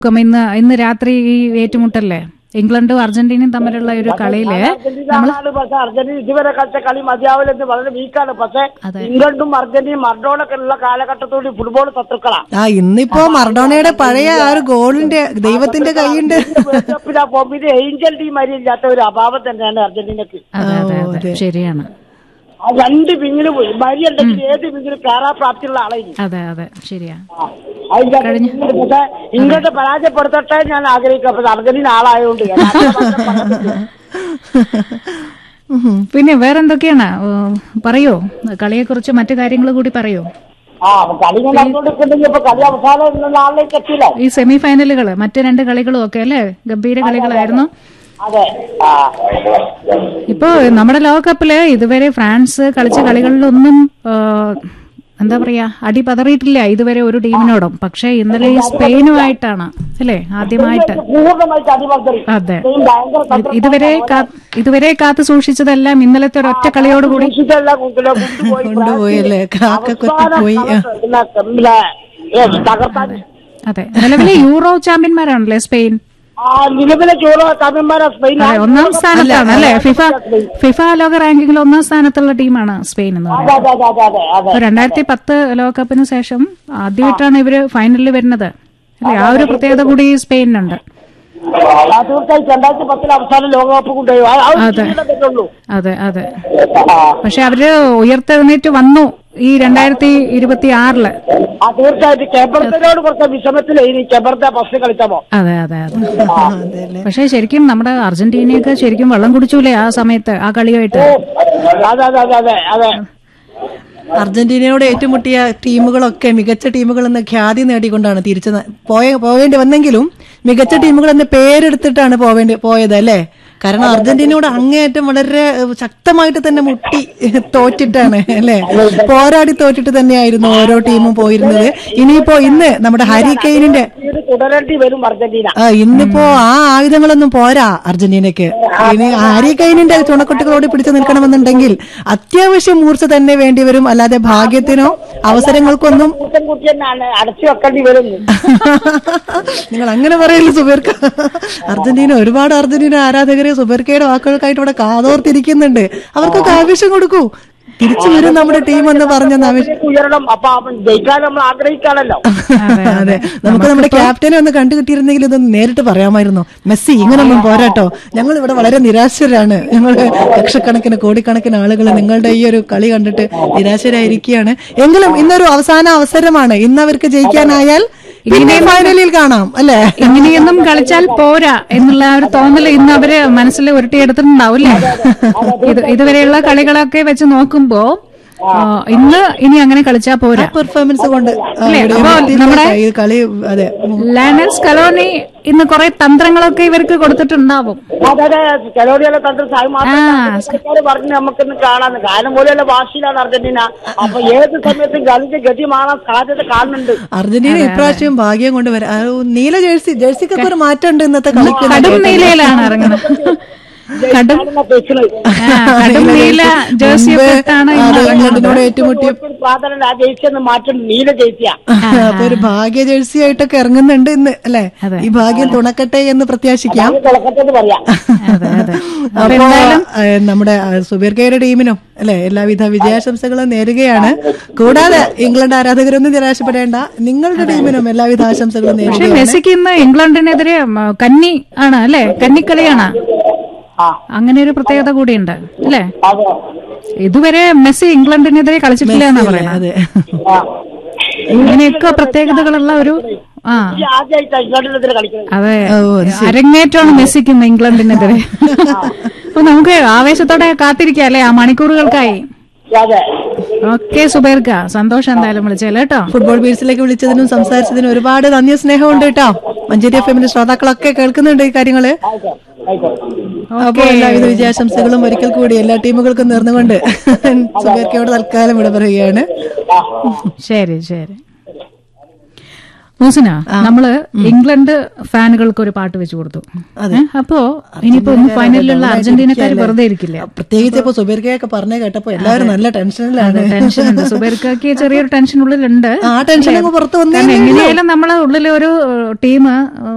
ഉം, ഇന്ന് ഇന്ന് രാത്രി ഈ ഏറ്റുമുട്ടല്ലേ ഇംഗ്ലണ്ടും അർജന്റീനയും തമ്മിലുള്ള ഒരു കളിയില് അർജന്റീനയാണ് പക്ഷെ അർജന്റീന ഇതുവരെ കളിച്ച കളി മതിയാവില്ലെന്ന് വളരെ വീക്കാണ് പക്ഷെ അതെ. ഇംഗ്ലണ്ടും അർജന്റീനയും മർഡോണൊക്കെ ഉള്ള കാലഘട്ടത്തോട് ഫുട്ബോൾ ശത്രുക്കളാ ആ ഇന്നിപ്പോ മറഡോണയുടെ പഴയ ആ ഒരു ഗോളിന്റെ ദൈവത്തിന്റെ കൈയുണ്ട് വേൾഡ് കപ്പിലാ പോകുമ്പോൾ ഏഞ്ചൽ ടീം അരി ഇല്ലാത്ത ഒരു അഭാവം തന്നെയാണ് അർജന്റീനക്ക് അതെ അതെ അതെ ശരിയാണ് ആ രണ്ട് പിങ്ങിലും പോയി മരി ഉണ്ടെങ്കിൽ ഏത് പിങ്ങിലും കയറാൻ പ്രാപ്തിയുള്ള ആളായിരിക്കും അതെ അതെ ശരിയാ അതിന്റെ പക്ഷെ ഇംഗ്ലണ്ട് പരാജയപ്പെടുത്തട്ടെ ഞാൻ ആഗ്രഹിക്കാം പക്ഷെ അർജന്റീന ആളായതുകൊണ്ട് ഞാൻ അതിനെ മാത്രം പറഞ്ഞിട്ടില്ല. ഉം. പിന്നെ വേറെന്തൊക്കെയാണ് ഏഹ്, പറയോ കളിയെ കുറിച്ച് മറ്റു കാര്യങ്ങൾ കൂടി പറയോ ആ അപ്പൊ കളി ഇങ്ങനെ നടന്നുകൊണ്ടിരിക്കുന്നുണ്ടെങ്കിൽ ഇപ്പൊ കളി അവസാനം എന്നുള്ള ആളിലേക്ക് എത്തിയില്ലോ ഈ സെമി ഫൈനലുകൾ മറ്റു രണ്ട് കളികളും ഒക്കെ അല്ലേ ഗംഭീര കളികളായിരുന്നു അതെ ആ ഇപ്പോ നമ്മുടെ ലോകകപ്പില് ഇതുവരെ ഫ്രാൻസ് കളിച്ച കളികളിലൊന്നും ആ, എന്താ പറയാ അടി പതറിയിട്ടില്ല ഇതുവരെ ഒരു ടീമിനോടും പക്ഷെ ഇന്നലെ ഈ സ്പെയിനുമായിട്ടാണ് അല്ലേ ആദ്യമായിട്ട് പൂർണ്ണമായിട്ട് അടിമർദ്ദരി അതെ ഭയങ്കര ഇത് ഇതുവരെ കാ- ഇതുവരെ കാത്തു സൂക്ഷിച്ചതെല്ലാം ഇന്നലത്തെ ഒരൊറ്റ കളിയോടുകൂടി സൂക്ഷിച്ചെല്ലാം കൊണ്ടുപോയി കൊണ്ടുപോയി കൊണ്ടുപോയല്ലേ കാക്ക കൊത്തിപ്പോയി ആ. തകർത്താൻ അതെ നിലവിലെ യൂറോ ചാമ്പ്യന്മാരാണല്ലേ സ്പെയിൻ ആ നിലവിലെ ചോറ തമിഴ്മാരെ സ്പെയിൻ അതെ ഒന്നാം സ്ഥാനത്താണ് അല്ലേ ഫിഫ ഫിഫ ലോക റാങ്കിങ്ങിൽ ഒന്നാം സ്ഥാനത്തുള്ള ടീമാണ് സ്പെയിൻ എന്ന് പറയുന്നത് അതെ അതെ അതെ അതെ അതെ ഇപ്പൊ രണ്ടായിരത്തി പത്ത് ലോകകപ്പിന് ശേഷം ആദ്യമായിട്ടാണ് ഇവര് ഫൈനലിൽ വരുന്നത് അല്ലെ ആ ഒരു പ്രത്യേകത കൂടി സ്പെയിനിനുണ്ട് ആ, തീർച്ചയായും രണ്ടായിരത്തി പത്തിൽ അവസാനം ലോകകപ്പ് കൊണ്ടുപോയി ആ- ആ ഒരു അതെ. ജീവിതമൊക്കെ ഉള്ളൂ അതെ അതെ ആ, പക്ഷെ അവര് ഉയർത്തെഴുന്നേറ്റ് വന്നു ഈ രണ്ടായിരത്തി ഇരുപത്തി ആറില് ആ തീർച്ചയായിട്ടും കെബർത്തനോട് കുറച്ച് വിഷമത്തിലായി കെബർത്ത ഫസ്റ്റ് കളിച്ചപ്പോ അതെ അതെ അതെ അതെല്ലേ പക്ഷെ ശരിക്കും നമ്മുടെ അർജന്റീനയൊക്കെ ശരിക്കും വെള്ളം കുടിച്ചൂലേ ആ സമയത്ത് ആ കളിയായിട്ട് അതെ അതെ അതെ അതെ അതെ അർജന്റീനയോട് ഏറ്റുമുട്ടിയ ടീമുകളൊക്കെ മികച്ച ടീമുകൾ എന്ന ഖ്യാതി നേടിക്കൊണ്ടാണ് തിരിച്ചു ന- പോയ പോവേണ്ടി വന്നെങ്കിലും മികച്ച ടീമുകൾ എന്ന പേരെടുത്തിട്ടാണ് പോവേണ്ടി പോയത് അല്ലേ കാരണം അർജന്റീനയോട് അങ്ങേയറ്റം വളരെ ഏഹ്, ശക്തമായിട്ട് തന്നെ മുട്ടി ഏഹ്, തോറ്റിട്ടാണ് അല്ലേ പോരാടി തോറ്റിട്ട് തന്നെയായിരുന്നു ഓരോ ടീമും പോയിരുന്നത് ഇനിയിപ്പോ ഇന്ന് നമ്മുടെ ഹരി കെയ്നിന്റെ ഇത് തുടരേണ്ടി വരും അർജന്റീന ആ ഇന്നിപ്പോ ആ ആയുധങ്ങളൊന്നും പോരാ അർജന്റീനയ്ക്ക് ഇനി ഹാരി കൈനിന്റെ ചുണക്കുട്ടികളോട് പിടിച്ചു നിൽക്കണമെന്നുണ്ടെങ്കിൽ അത്യാവശ്യം മൂർച്ച തന്നെ വേണ്ടി വരും അല്ലാതെ ഭാഗ്യത്തിനോ അവസരങ്ങൾക്കൊന്നും കൂട്ടം കുട്ടി തന്നെയാണ് അടച്ചു വെക്കേണ്ടി വരും നിങ്ങൾ അങ്ങനെ പറയല്ലേ സുബേർക്ക അർജന്റീന ഒരുപാട് അർജന്റീന ആരാധകരെ സുബേർക്കയുടെ വാക്കുകൾക്കായിട്ട് ഇവിടെ കാതോർത്തിരിക്കുന്നുണ്ട് അവർക്കൊക്കെ ആവശ്യം കൊടുക്കൂ തിരിച്ചു വരും നമ്മുടെ ടീം എന്ന് പറഞ്ഞ ആവശ്യം ഉയരണം അപ്പൊ അവൻ ജയിക്കാൻ നമ്മൾ ആഗ്രഹിക്കാണല്ലോ അതെ നമുക്ക് നമ്മുടെ ക്യാപ്റ്റനെ ഒന്ന് കണ്ടു കിട്ടിയിരുന്നെങ്കിൽ ഇതൊന്ന് നേരിട്ട് പറയാമായിരുന്നു മെസ്സി ഇങ്ങനൊന്നും പോരാട്ടോ ഞങ്ങൾ ഇവിടെ വളരെ നിരാശരാണ് ഞങ്ങൾ ലക്ഷക്കണക്കിന് കോടിക്കണക്കിന് ആളുകൾ നിങ്ങളുടെ ഈ ഒരു കളി കണ്ടിട്ട് നിരാശരായിരിക്കുകയാണ് എങ്കിലും ഇന്നൊരു അവസാന അവസരമാണ് ഇന്ന് അവർക്ക് ജയിക്കാനായാൽ പിന്നെ ഫൈനലിൽ കാണാം അല്ലേ ഇങ്ങനെയൊന്നും കളിച്ചാൽ പോരാ എന്നുള്ള ആ ഒരു തോന്നൽ ഇന്ന് അവര് മനസ്സിൽ ഉരുട്ടിയെടുത്തിട്ടുണ്ടാവില്ലേ ഇത് ഇതുവരെയുള്ള കളികളൊക്കെ വെച്ച് നോക്കുമ്പോ ആ, ഇന്ന് ഇനി അങ്ങനെ കളിച്ചാൽ പോരാ പെർഫോമൻസ് കൊണ്ട് ആ, അല്ലേ? എവിടെയും അപ്പോ എത്തിയില്ല. നമ്മുടെ- ഈ കളി അതെ ലാനസ് കലോനി ഇന്ന് കുറെ തന്ത്രങ്ങളൊക്കെ ഇവർക്ക് കൊടുത്തിട്ടുണ്ടാവും അതെ കലോടിയുള്ള തന്ത്രം സായി ആ. മാത്രം പറഞ്ഞ് നമുക്കിന്ന് കാണാന്ന് കാരണം പോലെയുള്ള വാശിയിലാണ് അർജന്റീന അപ്പൊ ഏത് സമയത്തും കളിച്ച് ഗതി മാറാൻ സാധ്യത കാണുന്നുണ്ട് അർജന്റീന ഇപ്രാവശ്യം ഭാഗ്യം കൊണ്ട് വരാം ആ, നീല ജേഴ്സി ജേഴ്സിക്കൊക്കെ ഒരു മാറ്റമുണ്ട് ഇന്നത്തെ കളിക്ക് കടും നീലയിലാണ് ഇറങ്ങുന്നത് കടും കാണുന്ന പേച്ചില്. ആ, കടും നീല ജേഴ്സി മുമ്പ് ഇട്ടാണ് അത് ഇന്ന് ഇംഗ്ലണ്ടിനോട് ഏറ്റുമുട്ടിയ ഒരു പ്രാധാന്യം ആ ജയിച്ചെന്ന് മാറ്റം നീല ജയിച്ചാ അപ്പൊ ഒരു ഭാഗ്യ ജേഴ്സി ആയിട്ടൊക്കെ ഇറങ്ങുന്നുണ്ട് ഇന്ന് അല്ലെ അതെ. ഈ ഭാഗ്യം തുണക്കട്ടെ എന്ന് പ്രത്യാശിക്കാം തുടക്കത്തിൽ പറയാം അതെ അതെ അപ്പൊ അപ്പോ എന്തായാലും ഏഹ്, നമ്മുടെ സുബീർ കെയുടെ ടീമിനും അല്ലെ എല്ലാവിധ വിജയാശംസകളും നേരുകയാണ് കൂടാതെ ഇംഗ്ലണ്ട് ആരാധകരൊന്നും നിരാശപ്പെടേണ്ട നിങ്ങളുടെ ടീമിനും എല്ലാവിധ ആശംസകളും പക്ഷെ നേരുകയാണ് മെസ്സിക്ക് ഇന്ന് ഇംഗ്ലണ്ടിനെതിരെ ഉം, കന്നി ആണ് അല്ലെ കന്നിക്കളിയാണ് ആ അങ്ങനെ ഒരു പ്രത്യേകത കൂടിയുണ്ട് അല്ലെ അതെ ഇതുവരെ മെസ്സി ഇംഗ്ലണ്ടിനെതിരെ കളിച്ചിട്ടില്ല എന്നാ പറയുന്നത് അതെ ആ. ഇങ്ങനെയൊക്കെ പ്രത്യേകതകളുള്ള ഒരു ആ ഈ ആദ്യമായിട്ടാണ് ഇംഗ്ലണ്ടിനെതിരെ കളിക്കുന്നത് അതെ ഓ, അത് അരങ്ങേറ്റമാണ് മെസ്സിക്ക് ഇന്ന് ഇംഗ്ലണ്ടിനെതിരെ അപ്പൊ നമുക്ക് ആവേശത്തോടെ കാത്തിരിക്കാം അല്ലെ ആ മണിക്കൂറുകൾക്കായി അതെ ഓക്കെ സുബൈർക്ക സന്തോഷം എന്തായാലും വിളിച്ചല്ലേ കേട്ടോ ഫുട്ബോൾ ബീഡ്സിലേക്ക് വിളിച്ചതിനും സംസാരിച്ചതിനും ഒരുപാട് നന്ദി സ്നേഹമുണ്ട് കേട്ടോ മഞ്ചേരി എഫ് എമ്മിന്റെ ശ്രോതാക്കളൊക്കെ കേൾക്കുന്നുണ്ട് ഈ കാര്യങ്ങള് ആയിക്കോട്ടെ ആയിക്കോട്ടെ അപ്പോൾ എല്ലാവിധ വിജയാശംസകളും ഒരിക്കൽ കൂടി എല്ലാ ടീമുകൾക്കും നേർന്നുകൊണ്ട് സുബേർക്കയോട് തൽക്കാലം വിട പറയുകയാണ് ശരി ശരി മൂസിന നമ്മള് ഇംഗ്ലണ്ട് ഫാനുകൾക്ക് ഒരു പാട്ട് വെച്ചു കൊടുത്തു ഏ, അപ്പോ ഇനിയിപ്പോ ഒന്ന് ഫൈനലിലുള്ള അർജന്റീനക്കാർ വെറുതെ ഇരിക്കില്ല പ്രത്യേകിച്ച് ഇപ്പൊ സുബീർക്കയൊക്കെ പറഞ്ഞേ കേട്ടപ്പോ എല്ലാവരും നല്ല ടെൻഷനിലാണ് ടെൻഷൻ ഉണ്ട് സുബൈർക്കാക്ക് ചെറിയൊരു ടെൻഷൻ ഉള്ളിലുണ്ട് ആ ടെൻഷൻ അങ്ങ് പുറത്ത് വന്നേ കാരണം എങ്ങനെയായാലും നമ്മളെ ഉള്ളിൽ ഒരു ടീം